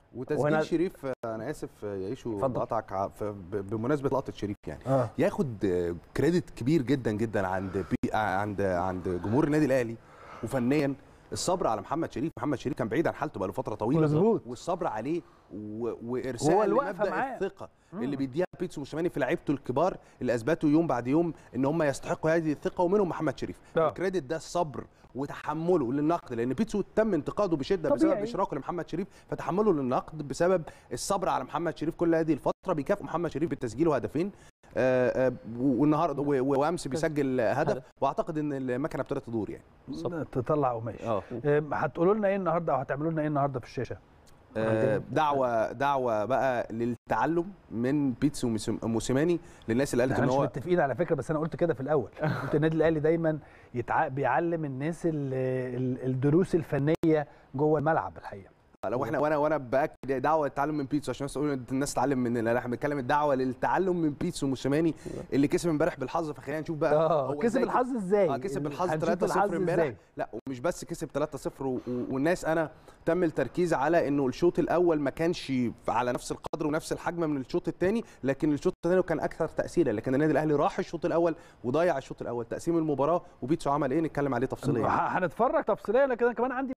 وتسجيل وأنا- شريف آه، انا اسف آه، يعيشوا اتفضل. بقطعك ع- ف- ب- بمناسبه لقطه شريف يعني اه ياخد آه، كريدت كبير جدا جدا عند بي آه، عند عند جمهور النادي الاهلي وفنيا الصبر على محمد شريف محمد شريف كان بعيد عن حالته بقاله فتره طويله مظبوط. والصبر عليه و... وهو وارسال الوقفة لمبدا معاه. الثقه اللي بيديها بيتسو موسيماني في لعيبته الكبار اللي اثبتوا يوم بعد يوم ان هم يستحقوا هذه الثقه ومنهم محمد شريف آه. الكريدت ده الصبر وتحمله للنقد لان بيتسو تم انتقاده بشده بسبب طبيعي. اشراكه لمحمد شريف فتحمله للنقد بسبب الصبر على محمد شريف كل هذه الفتره بيكافئ محمد شريف بالتسجيل وهدفين آه، آه، والنهارده و- و- وامس بيسجل هدف هدف. واعتقد ان المكنه ابتدت تدور يعني تطلع قماش اه آه، هتقولوا لنا ايه النهارده او هتعملوا لنا ايه النهارده في الشاشه آه، دعوه دعوه بقى للتعلم من بيتسو موسيم- موسيماني للناس اللي قالت احنا ان مش هو متفقين على فكره بس انا قلت كده في الاول قلت النادي الاهلي دايما يتع... بيعلم الناس ال... ال- الدروس الفنيه جوه الملعب الحقيقه لو احنا وانا وانا باكد دعوه للتعلم من بيتسو عشان بس اقول الناس تتعلم مننا لا احنا بنتكلم الدعوه للتعلم من بيتسو موسيماني اللي كسب امبارح بالحظ فخلينا نشوف بقى اه هو كسب إزاي الحظ ازاي اه كسب الحظ هنشوف 3 الحظ 0 امبارح إزاي. لا ومش بس كسب 3 0 و- و- والناس انا تم التركيز على انه الشوط الاول ما كانش على نفس القدر ونفس الحجم من الشوط الثاني لكن الشوط الثاني كان اكثر تاثيرا لكن النادي الاهلي راح الشوط الاول وضيع الشوط الاول تقسيم المباراه وبيتسو عمل ايه نتكلم عليه تفصيليا ه- هنتفرج تفصيليا لكن انا كمان عندي